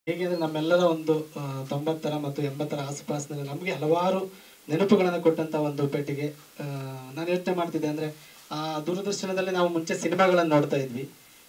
ಹೇಗೆ ಅಂದರೆ ನಮ್ಮೆಲ್ಲರ ಒಂದು ಆ, ತೊಂಬತ್ತರ ಮತ್ತು ಎಂಬತ್ತರ ಆಸುಪಾಸಿನಲ್ಲಿ ನಮಗೆ ಹಲವಾರು ನೆನಪುಗಳನ್ನು ಕೊಟ್ಟಂಥ ಒಂದು ಪೆಟ್ಟಿಗೆ ಆ, ನಾನು ಯೋಚನೆ ಮಾಡ್ತಿದ್ದೆ ಅಂದರೆ ಆ ದೂರದರ್ಶನದಲ್ಲಿ ನಾವು ಮುಂಚೆ ಸಿನಿಮಾಗಳನ್ನು ನೋಡ್ತಾ ಇದ್ವಿ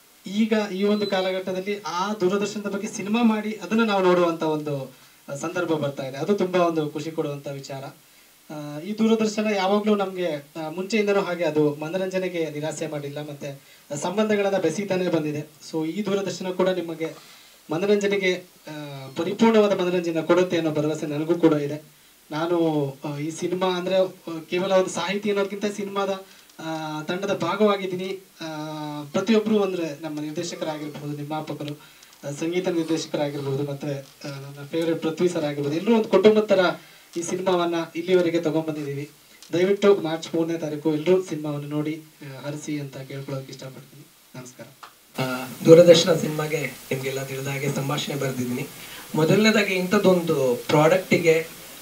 ಈಗ ಈ ಒಂದು ಕಾಲಘಟ್ಟದಲ್ಲಿ ಆ ದೂರದರ್ಶನದ ಬಗ್ಗೆ ಸಿನಿಮಾ ಮಾಡಿ ಅದನ್ನು ನಾವು ನೋಡುವಂಥ ಒಂದು ಆ, ಸಂದರ್ಭ ಬರ್ತಾ ಇದೆ ಅದು ತುಂಬ ಒಂದು ಖುಷಿ ಕೊಡುವಂಥ ವಿಚಾರ ಆ, ಈ ದೂರದರ್ಶನ ಯಾವಾಗಲೂ ನಮಗೆ ಮುಂಚೆಯಿಂದನೂ ಹಾಗೆ ಅದು ಮನರಂಜನೆಗೆ ನಿರಾಸೆ ಮಾಡಿಲ್ಲ ಮತ್ತೆ ಸಂಬಂಧಗಳನ್ನು ಬೆಸೀತಾನೆ ಬಂದಿದೆ ಸೊ ಈ ದೂರದರ್ಶನ ಕೂಡ ನಿಮಗೆ ಮನರಂಜನೆಗೆ ಆ, ಪರಿಪೂರ್ಣವಾದ ಮನರಂಜನೆ ಕೊಡುತ್ತೆ ಅನ್ನೋ ಭರವಸೆ ನನಗೂ ಕೂಡ ಇದೆ ನಾನು ಆ, ಈ ಸಿನಿಮಾ ಅಂದರೆ ಕೇವಲ ಒಂದು ಸಾಹಿತಿ ಅನ್ನೋದಕ್ಕಿಂತ ಸಿನಿಮಾದ ಆ, ತಂಡದ ಭಾಗವಾಗಿದ್ದೀನಿ ಆ, ಪ್ರತಿಯೊಬ್ಬರು ಅಂದರೆ ನಮ್ಮ ನಿರ್ದೇಶಕರಾಗಿರ್ಬೋದು ನಿರ್ಮಾಪಕರು ಆ, ಸಂಗೀತ ನಿರ್ದೇಶಕರಾಗಿರ್ಬೋದು ಮತ್ತೆ ಆ, ನನ್ನ ಫೇವ್ರೆಟ್ ಪೃಥ್ವಿ ಸರ್ ಆಗಿರ್ಬೋದು ಎಲ್ಲರೂ ಒಂದು ಕುಟುಂಬದ ಥರ ಈ ಸಿನಿಮಾವನ್ನ ಇಲ್ಲಿವರೆಗೆ ತಗೊಂಡ್ಬಂದಿದ್ದೀವಿ ದಯವಿಟ್ಟು ಮಾರ್ಚ್ ಮೂರನೇ ತಾರೀಕು ಎಲ್ಲರೂ ಸಿನಿಮಾವನ್ನು ನೋಡಿ ಆ, ಹರಿಸಿ ಅಂತ ಕೇಳ್ಕೊಳ್ಳೋಕೆ ಇಷ್ಟಪಡ್ತೀನಿ ನಮಸ್ಕಾರ ಆ, ದೂರದರ್ಶನ ಸಿನಿಮಾಗೆ ನಿಮಗೆಲ್ಲ ತಿಳಿದ ಹಾಗೆ ಸಂಭಾಷಣೆ ಬರೆದಿದ್ದೀನಿ ಮೊದಲನೇದಾಗಿ ಇಂಥದ್ದೊಂದು ಪ್ರಾಡಕ್ಟಿಗೆ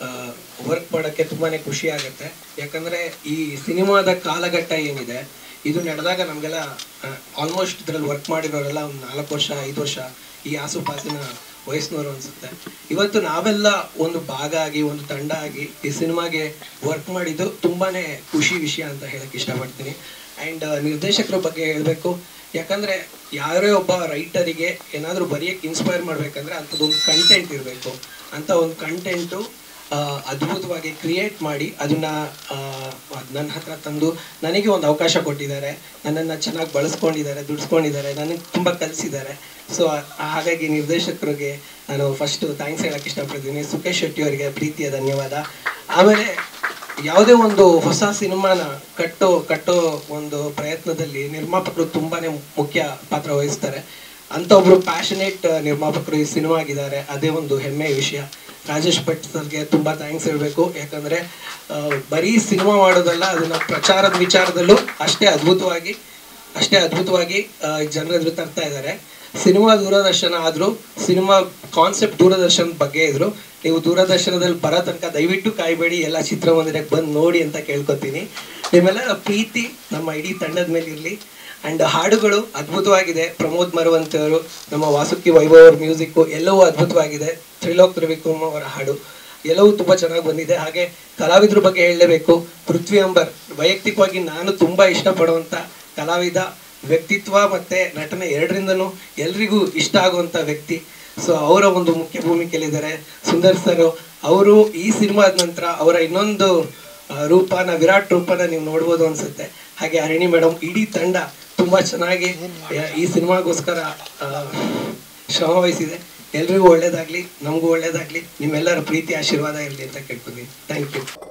ವರ್ಕ್ ಮಾಡೋಕ್ಕೆ ತುಂಬಾನೇ ಖುಷಿ ಆಗುತ್ತೆ ಯಾಕಂದ್ರೆ ಈ ಸಿನಿಮಾದ ಕಾಲಘಟ್ಟ ಏನಿದೆ ಇದು ನಡೆದಾಗ ನಮಗೆಲ್ಲ ಆಲ್ಮೋಸ್ಟ್ ಇದರಲ್ಲಿ ವರ್ಕ್ ಮಾಡಿರೋರೆಲ್ಲ ಒಂದು ನಾಲ್ಕು ವರ್ಷ ಐದು ವರ್ಷ ಈ ಆಸುಪಾಸಿನ ವಯಸ್ಸಿನವರು ಅನ್ಸುತ್ತೆ ಇವತ್ತು ನಾವೆಲ್ಲ ಒಂದು ಭಾಗ ಆಗಿ ಒಂದು ತಂಡ ಆಗಿ ಈ ಸಿನಿಮಾಗೆ ವರ್ಕ್ ಮಾಡಿದ್ದು ತುಂಬಾನೇ ಖುಷಿ ವಿಷಯ ಅಂತ ಹೇಳಕ್ ಇಷ್ಟಪಡ್ತೀನಿ ಆ್ಯಂಡ್ ನಿರ್ದೇಶಕರ ಬಗ್ಗೆ ಹೇಳಬೇಕು ಯಾಕಂದ್ರೆ ಯಾರೇ ಒಬ್ಬ ರೈಟರಿಗೆ ಏನಾದರೂ ಬರೆಯಕ್ಕೆ ಇನ್ಸ್ಪೈರ್ ಮಾಡ್ಬೇಕಂದ್ರೆ ಅಂಥದ್ದೊಂದು ಕಂಟೆಂಟ್ ಇರಬೇಕು ಅಂತ ಒಂದು ಕಂಟೆಂಟು ಅದ್ಭುತವಾಗಿ ಕ್ರಿಯೇಟ್ ಮಾಡಿ ಅದನ್ನ ಆ, ಅದ್ ನನ್ನ ಹತ್ರ ತಂದು ನನಗೆ ಒಂದು ಅವಕಾಶ ಕೊಟ್ಟಿದ್ದಾರೆ ನನ್ನನ್ನು ಚೆನ್ನಾಗಿ ಬಳಸ್ಕೊಂಡಿದ್ದಾರೆ ದುಡಿಸ್ಕೊಂಡಿದ್ದಾರೆ ನನಗೆ ತುಂಬ ಕಲಿಸಿದ್ದಾರೆ ಸೊ ಹಾಗಾಗಿ ನಿರ್ದೇಶಕರಿಗೆ ನಾನು ಫಸ್ಟ್ ಥ್ಯಾಂಕ್ಸ್ ಹೇಳಕ್ಕೆ ಇಷ್ಟಪಡ್ತೀನಿ ಸುಖೇಶ್ ಶೆಟ್ಟಿ ಅವರಿಗೆ ಪ್ರೀತಿಯ ಧನ್ಯವಾದ ಆಮೇಲೆ ಯಾವುದೇ ಒಂದು ಹೊಸ ಸಿನಿಮಾನ ಕಟ್ಟೋ ಕಟ್ಟೋ ಒಂದು ಪ್ರಯತ್ನದಲ್ಲಿ ನಿರ್ಮಾಪಕರು ತುಂಬಾನೇ ಮುಖ್ಯ ಪಾತ್ರ ವಹಿಸ್ತಾರೆ ಅಂತ ಒಬ್ರು ಪ್ಯಾಷನೇಟ್ ನಿರ್ಮಾಪಕರು ಈ ಸಿನಿಮಾ ಆಗಿದ್ದಾರೆ ಅದೇ ಒಂದು ಹೆಮ್ಮೆಯ ವಿಷಯ ರಾಜೇಶ್ ಭಟ್ ಸರ್ಗೆ ತುಂಬಾ ಥ್ಯಾಂಕ್ಸ್ ಹೇಳಬೇಕು ಯಾಕಂದ್ರೆ ಆ, ಬರೀ ಸಿನಿಮಾ ಮಾಡೋದಲ್ಲ ಅದನ್ನ ಪ್ರಚಾರದ ವಿಚಾರದಲ್ಲೂ ಅಷ್ಟೇ ಅದ್ಭುತವಾಗಿ ಅಷ್ಟೇ ಅದ್ಭುತವಾಗಿ ಜನರ ಎದುರು ತರ್ತಾ ಇದ್ದಾರೆ ಸಿನಿಮಾ ದೂರದರ್ಶನ ಆದ್ರೂ ಸಿನಿಮಾ ಕಾನ್ಸೆಪ್ಟ್ ದೂರದರ್ಶನದ ಬಗ್ಗೆ ಇದ್ರು ನೀವು ದೂರದರ್ಶನದಲ್ಲಿ ಬರೋ ತನಕ ದಯವಿಟ್ಟು ಕಾಯ್ಬೇಡಿ ಎಲ್ಲ ಚಿತ್ರಮಂದಿರಕ್ಕೆ ಬಂದು ನೋಡಿ ಅಂತ ಕೇಳ್ಕೊತೀನಿ ನಿಮ್ಮೆಲ್ಲರ ಪ್ರೀತಿ ನಮ್ಮ ಇಡೀ ತಂಡದ ಮೇಲೆ ಇರಲಿ ಅಂಡ್ ಹಾಡುಗಳು ಅದ್ಭುತವಾಗಿದೆ ಪ್ರಮೋದ್ ಮರವಂತಿ ಅವರು ನಮ್ಮ ವಾಸುಕಿ ವೈಭವ್ ಅವ್ರ ಮ್ಯೂಸಿಕ್ಕು ಎಲ್ಲವೂ ಅದ್ಭುತವಾಗಿದೆ ತ್ರಿಲೋಕ್ ತ್ರಿವಿಕ್ರಮ್ ಅವರ ಹಾಡು ಎಲ್ಲವೂ ತುಂಬಾ ಚೆನ್ನಾಗಿ ಬಂದಿದೆ ಹಾಗೆ ಕಲಾವಿದ್ರ ಬಗ್ಗೆ ಹೇಳಲೇಬೇಕು ಪೃಥ್ವಿ ಅಂಬರ್ ವೈಯಕ್ತಿಕವಾಗಿ ನಾನು ತುಂಬಾ ಇಷ್ಟಪಡುವಂತ ಕಲಾವಿದ ವ್ಯಕ್ತಿತ್ವ ಮತ್ತೆ ನಟನೆ ಎರಡರಿಂದನೂ ಎಲ್ರಿಗೂ ಇಷ್ಟ ಆಗುವಂತ ವ್ಯಕ್ತಿ ಸೊ ಅವರ ಒಂದು ಮುಖ್ಯ ಭೂಮಿಕೆಯಲ್ಲಿದ್ದಾರೆ ಸುಂದರ್ ಸರ್ ಅವರು ಈ ಸಿನಿಮಾದ ನಂತರ ಅವರ ಇನ್ನೊಂದು ಆ, ರೂಪನ ವಿರಾಟ್ ರೂಪನ ನೀವು ನೋಡ್ಬೋದು ಅನ್ಸುತ್ತೆ ಹಾಗೆ ಹರಿಣಿ ಮೇಡಮ್ ಇಡೀ ತಂಡ ತುಂಬಾ ಚೆನ್ನಾಗಿ ಆ, ಈ ಸಿನಿಮಾಗೋಸ್ಕರ ಆ, ಶ್ರಮ ವಹಿಸಿದೆ ಎಲ್ರಿಗೂ ಒಳ್ಳೇದಾಗ್ಲಿ ನಮಗೂ ಒಳ್ಳೇದಾಗ್ಲಿ ನಿಮ್ಮೆಲ್ಲರ ಪ್ರೀತಿ ಆಶೀರ್ವಾದ ಇರಲಿ ಅಂತ ಕೇಳ್ಕೊತೀನಿ ಥ್ಯಾಂಕ್ ಯು